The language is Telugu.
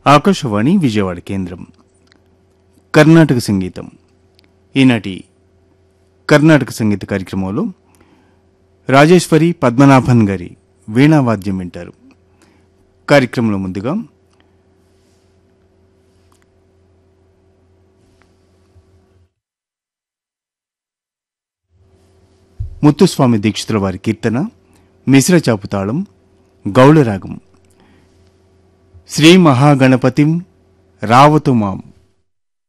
ఆకాశవాణి విజయవాడ కేంద్రం కర్ణాటక సంగీతం ఈనాటి కర్ణాటక సంగీత కార్యక్రమంలో రాజేశ్వరి పద్మనాభన్ గారి వీణావాద్యం వింటారు కార్యక్రమంలో ముందుగా ముత్తుస్వామి దీక్షితుల వారి కీర్తన మిశ్ర చాపుతాళం గౌళరాగం శ్రీ మహాగణపతిం రావతు మాం